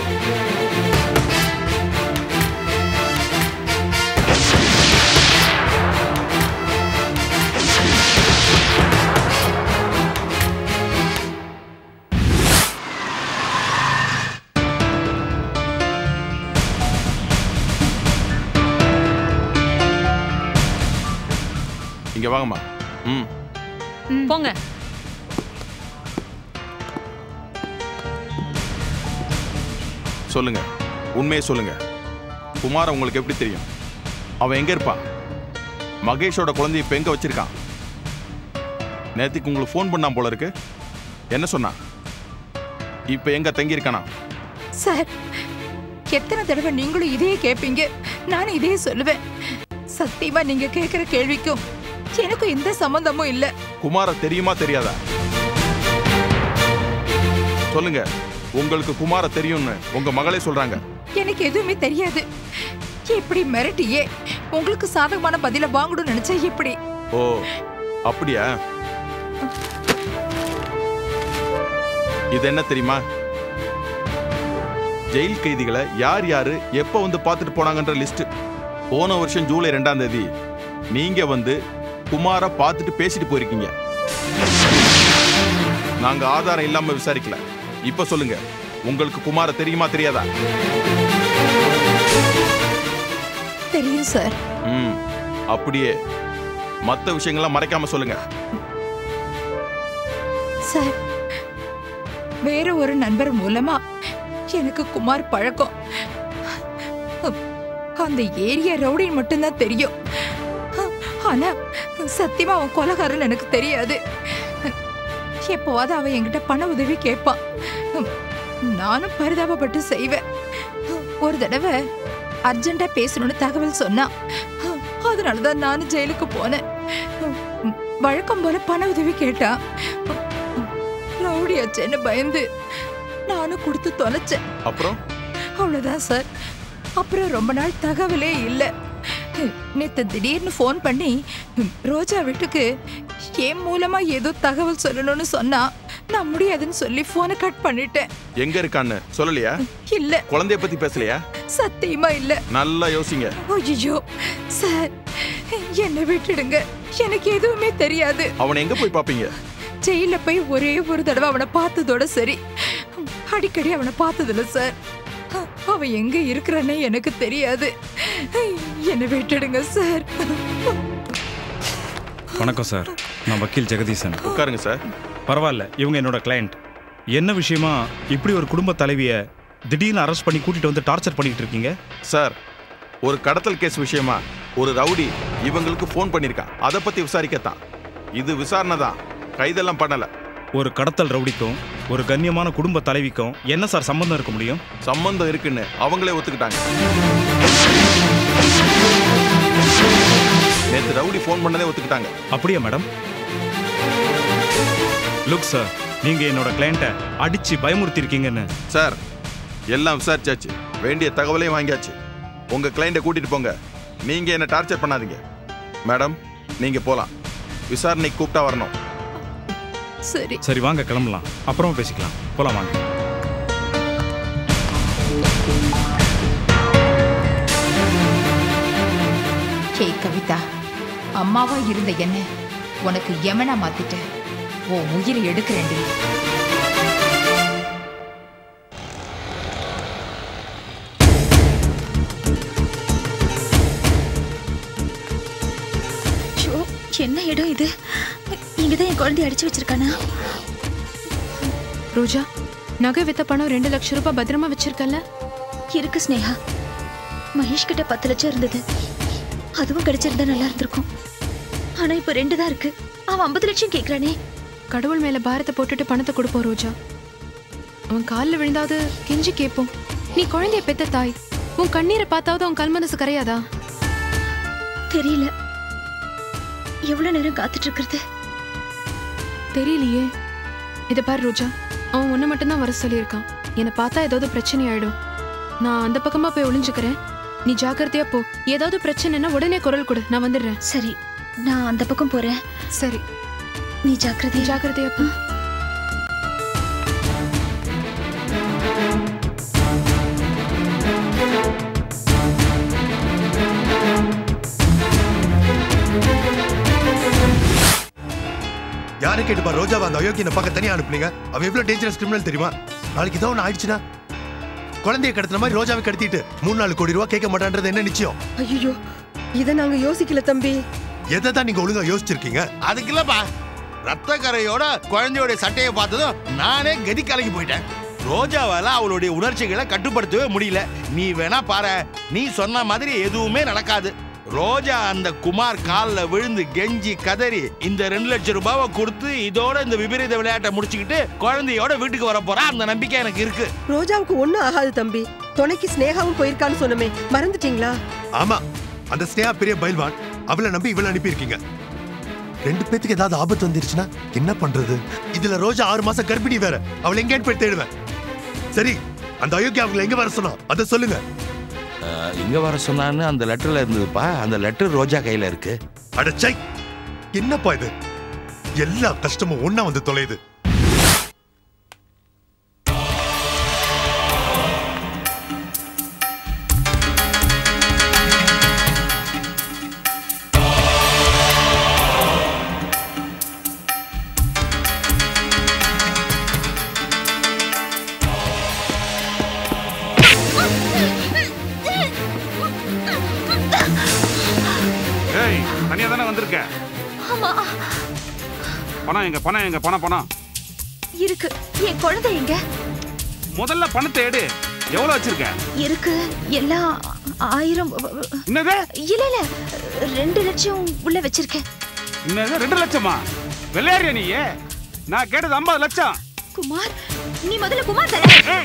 இங்க வாங்கம்மா ம் போங்க சொல்லுங்க உண்மையை சொல்லுங்க குமார் உங்களுக்கு எப்படி தெரியும் அவன் எங்க இருப்பான் மகேஷோட குழந்தைய இப்ப எங்க வச்சிருக்கான் நேத்துக்கு உங்களுக்கு ஃபோன் பண்ணான் போல இருக்கு என்ன சொன்னான் இப்ப எங்க தங்கி இருக்கானா சார் எத்தனை தடவை நீங்களும் இதையே கேட்பீங்க நானும் இதையே சொல்லுவேன் சத்தியமா நீங்க கேட்கிற கேள்விக்கும் எனக்கும் எந்த சம்பந்தமும் இல்ல குமார தெரியுமா தெரியாதா சொல்லுங்க உங்களுக்கு குமார தெரியும்னு உங்க மகளே சொல்றாங்க எனக்கு எதுவுமே தெரியாது இப்படி மிரட்டியே உங்களுக்கு சாதகமான பதில வாங்கணும்னு நினைச்சா எப்படி ஓ அப்படியா இது என்ன தெரியுமா ஜெயில் கைதிகளை யார் யாரு எப்ப வந்து பார்த்துட்டு போனாங்கன்ற லிஸ்ட் போன வருஷம் ஜூலை ரெண்டாம் தேதி நீங்க வந்து குமார பார்த்துட்டு பேசிட்டு போயிருக்கீங்க நாங்க ஆதாரம் இல்லாம விசாரிக்கல இப்ப சொல்லுங்க உங்களுக்கு குமார தெரியுமா தெரியாதா தெரியும் சார் ம் அப்படியே மத்த விஷயங்கள்லாம் மறைக்காம சொல்லுங்க சார் வேற ஒரு நண்பர் மூலமா எனக்கு குமார் பழக்கம் அந்த ஏரியா ரவுடின்னு மட்டும்தான் தெரியும் ஆனா சத்தியமா அவன் கொலகாரன் எனக்கு தெரியாது எப்போவாவது அவன் என்கிட்ட பண உதவி கேட்பான் நானும் பரிதாபப்பட்டு செய்வேன் ஒரு தடவை அர்ஜென்ட்டா பேசணும்னு தகவல் சொன்னான் அதனாலதான் நானும் ஜெயிலுக்கு போனேன் வழக்கம் போல பண உதவி கேட்டான் ரவுடியாச்சேன்னு பயந்து நானும் கொடுத்து தொலைச்சேன் அப்புறம் அவ்வளவுதான் சார் அப்புறம் ரொம்ப நாள் தகவலே இல்லை நேத்து திடீர்னு ஃபோன் பண்ணி ரோஜா வீட்டுக்கு என் மூலமா ஏதோ தகவல் சொல்லணும்னு சொன்னா நான் முடியாதுன்னு சொல்லி போனை கட் பண்ணிட்டேன் எங்க இருக்கான்னு சொல்லலையா இல்ல குழந்தைய பத்தி பேசலையா சத்தியமா இல்ல நல்லா யோசிங்க ஐயோ சார் என்னை விட்டுடுங்க எனக்கு எதுவுமே தெரியாது அவனை எங்க போய் பாப்பீங்க ஜெயில போய் ஒரே ஒரு தடவை அவனை பார்த்ததோட சரி அடிக்கடி அவனை பார்த்ததில்ல சார் அவன் எங்க இருக்கிறானே எனக்கு தெரியாது என்னை விட்டுடுங்க சார் வணக்கம் சார் நான் வக்கீல் ஜெகதீசன் உட்காருங்க சார் பரவாயில்ல இவங்க என்னோட கிளையண்ட் என்ன விஷயமா இப்படி ஒரு குடும்ப தலைவிய திடீர்னு அரெஸ்ட் பண்ணி கூட்டிட்டு வந்து டார்ச்சர் பண்ணிட்டு இருக்கீங்க சார் ஒரு கடத்தல் கேஸ் விஷயமா ஒரு ரவுடி இவங்களுக்கு ஃபோன் பண்ணிருக்கான் அதை பத்தி விசாரிக்கத்தான் இது விசாரணை தான் கைதெல்லாம் பண்ணல ஒரு கடத்தல் ரவுடிக்கும் ஒரு கண்ணியமான குடும்ப தலைவிக்கும் என்ன சார் சம்பந்தம் இருக்க முடியும் சம்பந்தம் இருக்குன்னு அவங்களே ஒத்துக்கிட்டாங்க நேத்து ரவுடி ஃபோன் பண்ணதே ஒத்துக்கிட்டாங்க அப்படியா மேடம் லுக் சார் நீங்க என்னோட கிளையண்ட்டை அடிச்சு பயமுறுத்தி இருக்கீங்கன்னு சார் எல்லாம் விசாரிச்சாச்சு வேண்டிய தகவலையும் வாங்கியாச்சு உங்க கிளைண்ட்டை கூட்டிட்டு போங்க நீங்க என்ன டார்ச்சர் பண்ணாதீங்க மேடம் நீங்க போலாம் விசாரணைக்கு கூப்பிட்டா வரணும் சரி சரி வாங்க கிளம்பலாம் அப்புறமா பேசிக்கலாம் போலாம் வாங்க ஹே கவிதா அம்மாவா இருந்த என்ன உனக்கு யமனா மாத்திட்டேன் உன் உயிரை எடுக்கிறேன்டி ஐயோ என்ன இடம் இது இங்கதான் என் குழந்தைய அடிச்சு வச்சிருக்கானா ரோஜா நகை வித்த பணம் ரெண்டு லட்சம் ரூபாய் பத்திரமா வச்சிருக்கல இருக்கு ஸ்னேகா மகேஷ் கிட்ட பத்து லட்சம் இருந்தது அதுவும் கிடைச்சிருந்தா நல்லா இருந்திருக்கும் ஆனா இப்ப ரெண்டு தான் இருக்கு அவன் ஐம்பது லட்சம் கேக்குறானே கடவுள் மேல பாரத்தை போட்டுட்டு பணத்தை கொடுப்போம் ரோஜா அவன் காலில் விழுந்தாவது கெஞ்சி கேட்போம் நீ குழந்தைய பெத்த தாய் உன் கண்ணீரை பார்த்தாவது உன் கல் மனசு கரையாதா தெரியல எவ்வளவு நேரம் காத்துட்டு இருக்கிறது தெரியலையே இத பாரு ரோஜா அவன் ஒன்று மட்டும்தான் வர சொல்லியிருக்கான் என்னை பார்த்தா ஏதாவது பிரச்சனை ஆயிடும் நான் அந்த பக்கமா போய் ஒளிஞ்சுக்கிறேன் நீ ஜாக்கிரதையா போ ஏதாவது பிரச்சனைனா உடனே குரல் கொடு நான் வந்துடுறேன் சரி நான் அந்த பக்கம் போறேன் சரி நீ ஜாக்கிரதை ஜாக்கிரதையா போ யாரை கேட்டுப்பா ரோஜாவை அந்த அயோக்கியனை பார்க்க தனியா அனுப்புனீங்க அவன் எவ்வளவு டேஞ்சரஸ் கிரிமினல் தெரியுமா நாளைக்கு ஏதோ ஒன்று ஆயிடுச்சுன்னா குழந்தைய கடத்தின மாதிரி ரோஜாவை கடத்திட்டு மூணு நாலு கோடி ரூபா கேட்க மாட்டான்றது என்ன நிச்சயம் ஐயோ இத நாங்க யோசிக்கல தம்பி எதை தான் நீங்க ஒழுங்கா யோசிச்சிருக்கீங்க அதுக்கு இல்லப்பா ரத்த கரையோட குழந்தையோட சட்டையை பார்த்ததும் நானே கதி கலங்கி போயிட்டேன் ரோஜாவால அவளுடைய உணர்ச்சிகளை கட்டுப்படுத்தவே முடியல நீ வேணா பாரு நீ சொன்ன மாதிரி எதுவுமே நடக்காது ரோஜா அந்த குமார் காலில் விழுந்து கெஞ்சி கதறி இந்த ரெண்டு லட்சம் ரூபாவை கொடுத்து இதோட இந்த விபரீத விளையாட்டை முடிச்சுக்கிட்டு குழந்தையோட வீட்டுக்கு வர போறா அந்த நம்பிக்கை எனக்கு இருக்கு ரோஜாவுக்கு ஒண்ணும் ஆகாது தம்பி துணைக்கு ஸ்னேகாவும் போயிருக்கான்னு சொன்னமே மறந்துட்டீங்களா ஆமா அந்த ஸ்னேகா பெரிய பயில்வான் அவளை நம்பி இவளை அனுப்பியிருக்கீங்க ரெண்டு பேத்துக்கு ஏதாவது ஆபத்து வந்துருச்சுன்னா என்ன பண்றது இதுல ரோஜா ஆறு மாசம் கர்ப்பிணி வேற அவளை எங்கேன்னு போய் தேடுவேன் சரி அந்த அயோக்கியா அவங்களை எங்க வர சொன்னா அதை சொல்லுங்க அஹ், இங்க வர சொன்னான்னு அந்த லெட்டர்ல இருந்ததுப்பா அந்த லெட்டர் ரோஜா கையில இருக்கு அடச்சை என்னப்பா இது எல்லா கஷ்டமும் ஒண்ணா வந்து தொலையுது ஏய் தனியா தானே வந்திருக்க ஆமா பணம் எங்க பணம் எங்க பணம் பணம் இருக்கு என் குழந்தை எங்க முதல்ல பணத்தை எடு எவ்வளவு வச்சிருக்க இருக்கு எல்லாம் ஆயிரம் என்னது இல்ல இல்ல ரெண்டு லட்சம் உள்ள வச்சிருக்கேன் என்னது ரெண்டு லட்சமா விளையாடுறியா நீ நான் கேட்டது ஐம்பது லட்சம் குமார் நீ முதல்ல குமார் தர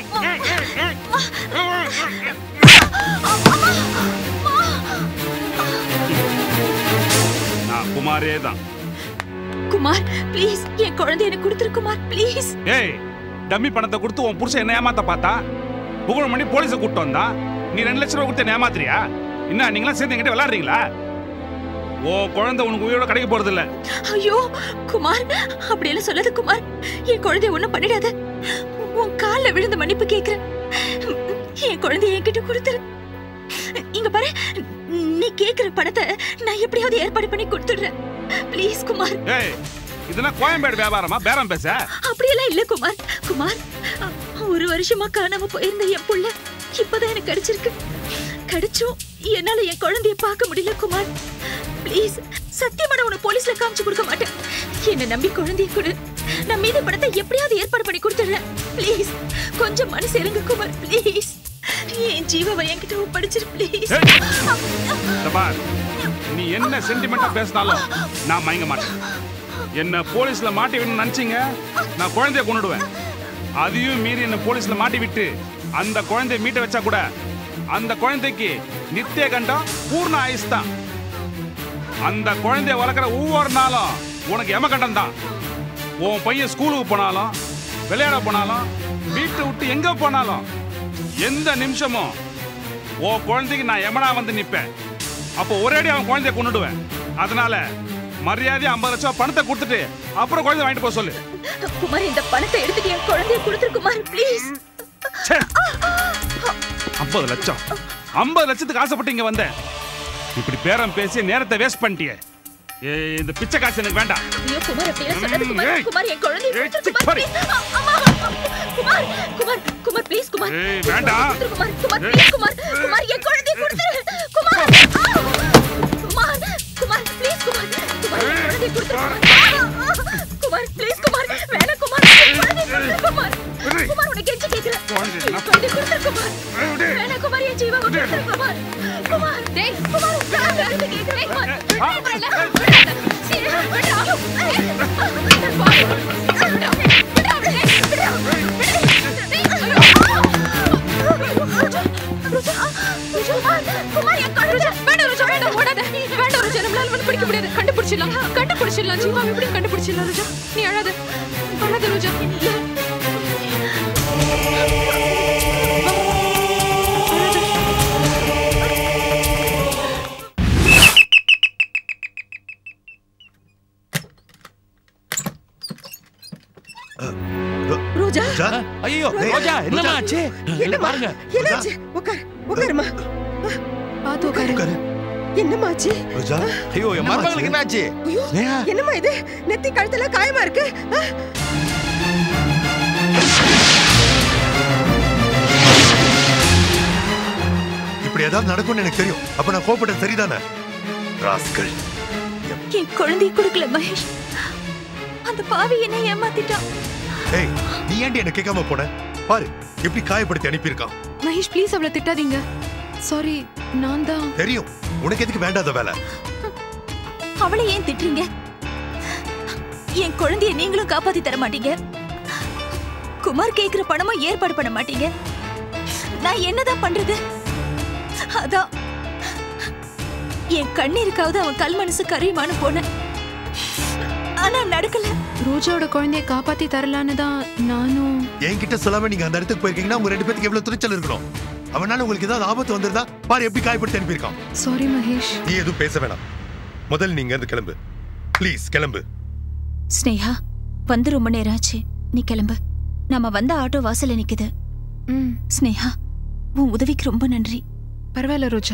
நான் குமாரே தான் குமார் ப்ளீஸ் என் குழந்தை எனக்கு கொடுத்துரு குமார் ப்ளீஸ் ஏய் டம்மி பணத்தை கொடுத்து உன் புருஷன் என்ன ஏமாத்த பார்த்தா புகழ் பண்ணி போலீஸை கூப்பிட்டு வந்தா நீ ரெண்டு லட்சம் ரூபா கொடுத்து என்ன ஏமாத்துறியா என்ன நீங்களாம் சேர்ந்து என்கிட்ட விளையாடுறீங்களா ஓ குழந்தை உனக்கு உயிரோட கிடைக்க போறது இல்ல ஐயோ குமார் அப்படியெல்லாம் சொல்லாத குமார் என் குழந்தைய ஒண்ணும் பண்ணிடாத உன் கால்ல விழுந்து மன்னிப்பு கேக்குறேன் என் குழந்தைய என்கிட்ட கொடுத்துரு இங்க பாரு நீ கேக்குற பணத்தை நான் எப்படியாவது ஏற்பாடு பண்ணி கொடுத்துடுறேன் ப்ளீஸ் குமார் ஏய் இதெல்லாம் கோயம்பேடு வியாபாரமா பேரம் பேச அப்படியெல்லாம் இல்ல குமார் குமார் அ- ஒரு வருஷமா காணாம போயிருந்த என் புள்ள இப்பதான் எனக்கு கிடைச்சிருக்கு கிடைச்சும் என்னால என் குழந்தைய பார்க்க முடியல குமார் ப்ளீஸ் சத்தியமா நான் உன்னை போலீஸ்ல காமிச்சு கொடுக்க மாட்டேன் என்ன நம்பி குழந்தைய கொடு நான் மீதி படத்தை எப்படியாவது ஏற்பாடு பண்ணி கொடுத்துடுறேன் ப்ளீஸ் கொஞ்சம் மனசு இறங்கு குமார் ப்ளீஸ் என் ஜீவாவை என்கிட்ட ஒப்படைச்சிரு ப்ளீஸ் இந்த பார் நீ என்ன சென்டிமெண்டா பேசினாலும் நான் மயங்க மாட்டேன் என்ன போலீஸ்ல மாட்டி விடணும்னு நினைச்சீங்க நான் குழந்தைய கொண்டுடுவேன் அதையும் மீறி என்ன போலீஸ்ல மாட்டி விட்டு அந்த குழந்தைய மீட்ட வச்சா கூட அந்த குழந்தைக்கு நித்திய கண்டம் பூர்ண ஆயுஸ் தான் அந்த குழந்தைய வளர்க்குற ஒவ்வொரு நாளும் உனக்கு எமகண்டம் தான் உன் பையன் ஸ்கூலுக்கு போனாலும் விளையாட போனாலும் வீட்டை விட்டு எங்க போனாலும் எந்த நிமிஷமும் உன் குழந்தைக்கு நான் எமனா வந்து நிப்பேன் அப்போ ஒரேடி அவன் குழந்தைய கொண்டுடுவேன் அதனால மரியாதையா ஐம்பது லட்சம் பணத்தை கொடுத்துட்டு அப்புறம் குழந்தை வாங்கிட்டு போக சொல்லு குமார் இந்த பணத்தை எடுத்துட்டு என் குழந்தைய கொடுத்துரு குமார் ப்ளீஸ் ஐம்பது லட்சம் ஐம்பது லட்சத்துக்கு ஆசைப்பட்டு இங்க வந்தேன் இப்படி பேரம் பேசி நேரத்தை வேஸ்ட் பண்ணிட்டியே ஏய், இந்த பிச்சை காசு எனக்கு வேண்டாம் ஐயோ குமார் அப்படியே சொல்லாத குமார் ஏய். குமார் என் குழந்தைய கொடுத்துரு குமார் sorry. please. அ- அம்மா குமார் குமார் குமார் ப்ளீஸ் குமார் ஏய், வேண்டாம். கொடுத்துரு குமார் குமார் ப்ளீஸ் குமார் குமார் என் குழந்தைய கொடுத்துரு குமார் ஆ! குமார் குமார் ப்ளீஸ் குமார் குமார் என் குழந்தைய கொடுத்துரு குமார் ஆ! குமார் ப்ளீஸ் குமார் வேணாம் குமார் என் குழந்தைய கொடுத்துரு குமார் குமார் உனக்கு கெஞ்சி கேக்குறேன் என் குழந்தைய கொடுத்துரு குமார் வேணாம் குமார் என் ஜீவாவை கொடுத்துரு குமார் குமார் டேய் குமார் நான் கெஞ்சி கேக்குறேன் குமார் கண்டுபிடிச்சிடலாம் கண்டுபிடிச்சிடலாம் ஜீவா எப்படி கண்டுபிடிச்சிடலாம் ரோஜா நீ அழாத அழாத ரோஜா ரோஜா ஐயோ ரோஜா என்னம்மா ஆச்சு என்னம்மா பாருங்க என்னாச்சு உட்கார் உட்காருமா பாத்து உட்காரு என்னம்மா ஆச்சு ரோஜா ஐயோ என் மருமகளுக்கு என்னாச்சு ஐயோ என்னம்மா இது நெத்தி கழுத்துல காயமா இருக்கு ஆ? இப்படி ஏதாவது நடக்கும்னு எனக்கு தெரியும் அப்ப நான் கோபப்பட்டது சரிதானே ராஸ்கல் என் குழந்தைய கொடுக்கல மகேஷ் அந்த பாவி என்ன ஏமாத்திட்டான் ஏய் நீ ஏன்டி என்ன கேட்காம போன பாரு எப்படி காயப்படுத்தி அனுப்பியிருக்கான் மகேஷ் ப்ளீஸ் அவளை திட்டாதீங்க சாரி நான் தான் தெரியும் உனக்கு எதுக்கு வேண்டாத வேலை அவளை ஏன் திட்டுறீங்க என் குழந்தைய நீங்களும் காப்பாத்தி தர மாட்டீங்க குமார் கேக்குற பணமும் ஏற்பாடு பண்ண மாட்டீங்க நான் என்னதான் பண்றது அதான் என் கண்ணீருக்காவது அவன் கல் மனசு கரையுமான்னு போனேன் ஆனா நடக்கல ரோஜாவோட குழந்தைய காப்பாத்தி தரலான்னு தான் நானும் என்கிட்ட சொல்லாம நீங்க அந்த இடத்துக்கு போயிருக்கீங்கன்னா உங்க ரெண்டு பேத்துக்கு எவ்வளவு துணிச்சல் இருக்கணும் அவனால உங்களுக்கு ஏதாவது ஆபத்து வந்திருந்தா பாரு எப்படி காயப்படுத்தி அனுப்பியிருக்கான் சாரி மகேஷ் நீ எதுவும் பேச வேணாம் முதல்ல நீங்க இருந்து கிளம்பு ப்ளீஸ் கிளம்பு ஸ்னேகா வந்து ரொம்ப நேரம் ஆச்சு நீ கிளம்பு நாம வந்த ஆட்டோ வாசல்ல நிக்குது ம் ஸ்னேகா உன் உதவிக்கு ரொம்ப நன்றி பரவாயில்ல ரோஜா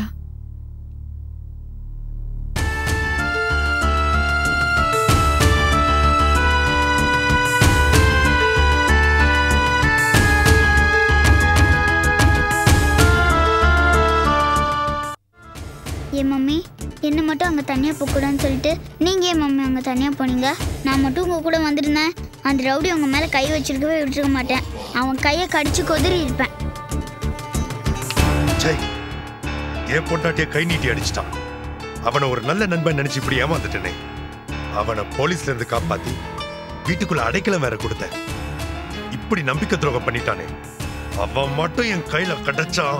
ஏன் மம்மி என்ன மட்டும் அங்கே தனியாக போகக்கூடாதுன்னு சொல்லிட்டு நீங்கள் ஏன் மம்மி அங்கே தனியாக போனீங்க நான் மட்டும் உங்கள் கூட வந்திருந்தேன் அந்த ரவுடி உங்கள் மேலே கை வச்சிருக்கவே விட்டுருக்க மாட்டேன் அவன் கையை கடிச்சு கொதறி இருப்பேன் ஜெய் என் பொண்டாட்டிய கை நீட்டி அடிச்சிட்டான் அவனை ஒரு நல்ல நண்பன் நினைச்சு இப்படி ஏமாந்துட்டேனே அவனை போலீஸ்ல இருந்து காப்பாத்தி வீட்டுக்குள்ள அடைக்கலம் வேற கொடுத்தேன் இப்படி நம்பிக்கை துரோகம் பண்ணிட்டானே அவன் மட்டும் என் கையில கிடைச்சான்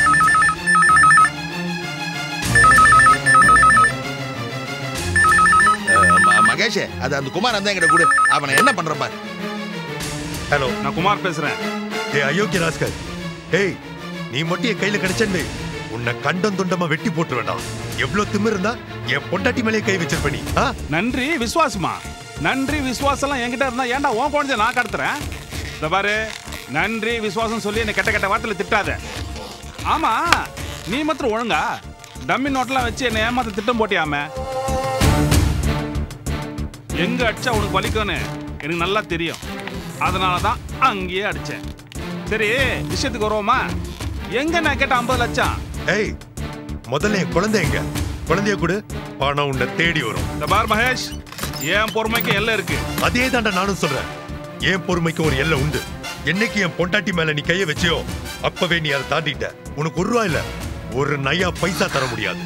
அஹ், ம- மகேஷ் அது அந்த குமார் அந்த என்கிட்ட கொடு அவனை என்ன பண்ற பாரு ஹலோ நான் குமார் பேசுறேன் ஏய் அயோக்கிய ராஸ்கர் ஏய் நீ மட்டும் என் கையில கிடைச்சேன்னு உன்னை கண்டம் துண்டமா வெட்டி போட்டு வேண்டாம் எவ்வளவு திமிரு இருந்தா என் பொண்டாட்டி மேலே கை வச்சிருப்ப நீ ஆ? நன்றி விசுவாசமா நன்றி விசுவாசம் என்கிட்ட இருந்தா ஏன்டா உன் குழந்தைய நான் கடத்துறேன் இந்த பாரு நன்றி விசுவாசம் சொல்லி என்ன கெட்ட கெட்ட வார்த்தையில திட்டாத ஆமா நீ மாத்திரம் ஒழுங்கா டம்மி நோட்லாம் வச்சு என்ன ஏமாத்த திட்டம் போட்டியாம எங்க அடிச்சா உனக்கு வலிக்கும்னு எனக்கு நல்லா தெரியும் அதனால தான் அங்கேயே அடிச்சேன் சரி விஷயத்துக்கு வருவோமா எங்க நான் கேட்ட ஐம்பது லட்சம் ஏய் முதல்ல என் குழந்தை எங்க குழந்தைய கொடு பணம் உன்னை தேடி வரும் இந்த பார் மகேஷ் என் பொறுமைக்கு எல்லை இருக்கு அதே தாண்டா நானும் சொல்றேன் என் பொறுமைக்கு ஒரு எல்லை உண்டு என்னைக்கு என் பொண்டாட்டி மேல நீ கைய வச்சியோ அப்பவே நீ அதை தாண்டிட்ட உனக்கு ஒரு ரூபா இல்ல ஒரு நயா பைசா தர முடியாது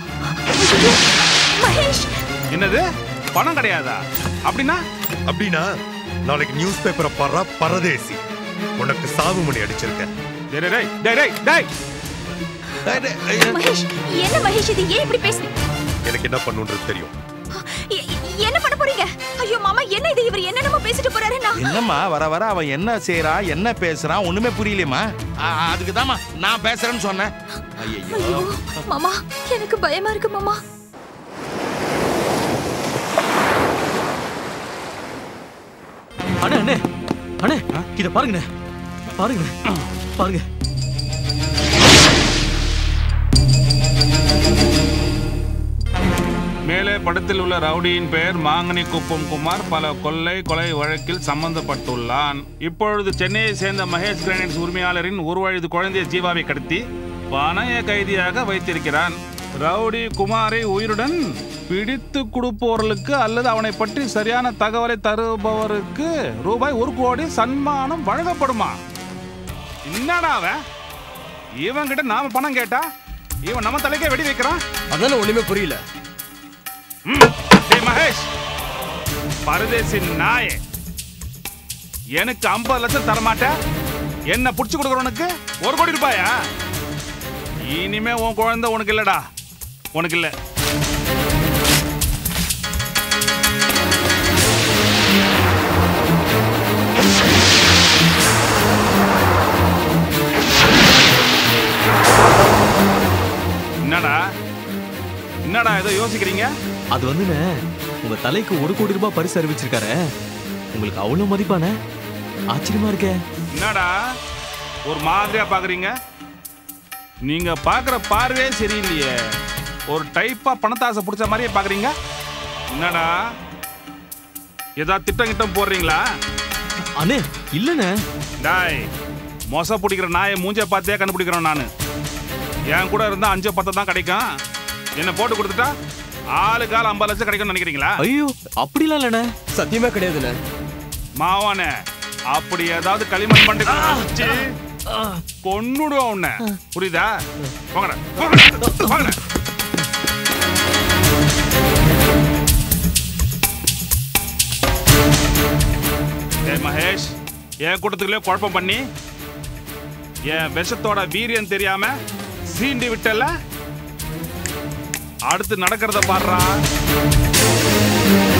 என்னது பணம் கிடையாதா அப்படின்னா அப்படின்னா நாளைக்கு நியூஸ் பேப்பரை பாடுறா பரதேசி உனக்கு சாவு மணி அடிச்சிருக்கேன் டேய் டேய் டேய் டேய் மகேஷ் என்ன மகேஷ் இது ஏன் இப்படி பேசுறீங்க எனக்கு என்ன பண்ணுன்றது தெரியும் எ- என்ன பண்ண போறீங்க ஐயோ மாமா என்ன இது இவர் என்னென்னமோ பேசிட்டு போறாரு நான் என்னம்மா வர வர அவன் என்ன செய்றான் என்ன பேசுறான் ஒண்ணுமே புரியலையம்மா அதுக்கு நான் பேசுறேன்னு சொன்னேன் ஐயோ மாமா எனக்கு பயமா இருக்கு மாமா அண்ணே அண்ணே அண்ணே இத பாருங்கண்ணே பாருங்கண்ணே பாருங்க மேலே படத்தில் உள்ள ரவுடியின் பெயர் மாங்கனி குப்பம் குமார் பல கொள்ளை கொலை வழக்கில் சம்பந்தப்பட்டுள்ளான் இப்பொழுது சென்னையை சேர்ந்த மகேஷ் கிரானைட்ஸ் உரிமையாளரின் ஒரு வயது குழந்தைய ஜீவாவை கடத்தி பணைய கைதியாக வைத்திருக்கிறான் ரவுடி குமாரை உயிருடன் பிடித்து கொடுப்பவர்களுக்கு அல்லது அவனை பற்றி சரியான தகவலை தருபவருக்கு ரூபாய் ஒரு கோடி சன்மானம் வழங்கப்படுமா என்னடா அவன் இவன் கிட்ட நாம பணம் கேட்டா இவன் நம்ம தலைக்கே வெடி வைக்கிறான் அதான ஒண்ணுமே புரியல ம், டேய் மகேஷ் பரதேசி நாயே எனக்கு ஐம்பது லட்சம் தரமாட்ட என்ன புடிச்சு கொடுக்குறவனுக்கு ஒரு கோடி ரூபாயா இனிமே உன் குழந்தை உனக்கு இல்லடா உனக்கு இல்ல என்னடா என்னடா ஏதோ யோசிக்கிறீங்க அது வந்துண்ணே உங்க தலைக்கு ஒரு கோடி ரூபாய் பரிசு அறிவிச்சிருக்காரு உங்களுக்கு அவ்வளவு மதிப்பானே ஆச்சரியமா இருக்கே என்னடா ஒரு மாதிரியா பாக்குறீங்க நீங்க பாக்குற பார்வையே சரியில்லையே ஒரு டைப்பா பணத்தாசை பிடிச்ச மாதிரியே பாக்குறீங்க என்னடா ஏதாவது திட்டம் கிட்டம் போடுறீங்களா அண்ணே இல்லண்ணே டாய் மொச பிடிக்கிற நாயை மூஞ்ச பார்த்தே கண்டுபிடிக்கிறோம் நான் என் கூட இருந்தா அஞ்சு பத்து தான் கிடைக்கும் என்ன போட்டு கொடுத்துட்டா ஆளுக்கு ஆள் ஐம்பது லட்சம் கிடைக்கும்னு நினைக்கிறீங்களா ஐயோ அப்படிலாம் இல்லண்ணே சத்தியமே கிடையாதுண்ணே மாவானே அப்படி ஏதாவது களிமண் பண்ணி கொன்னுடுவோம் உன்னை புரியுதா போங்கடா போங்கடா, போங்கடா ஏய் மகேஷ் என் கூட்டத்துக்குள்ளே குழப்பம் பண்ணி என் விஷத்தோட வீரியம் தெரியாம சீண்டி விட்டல அடுத்து நடக்கிறத பாடுறா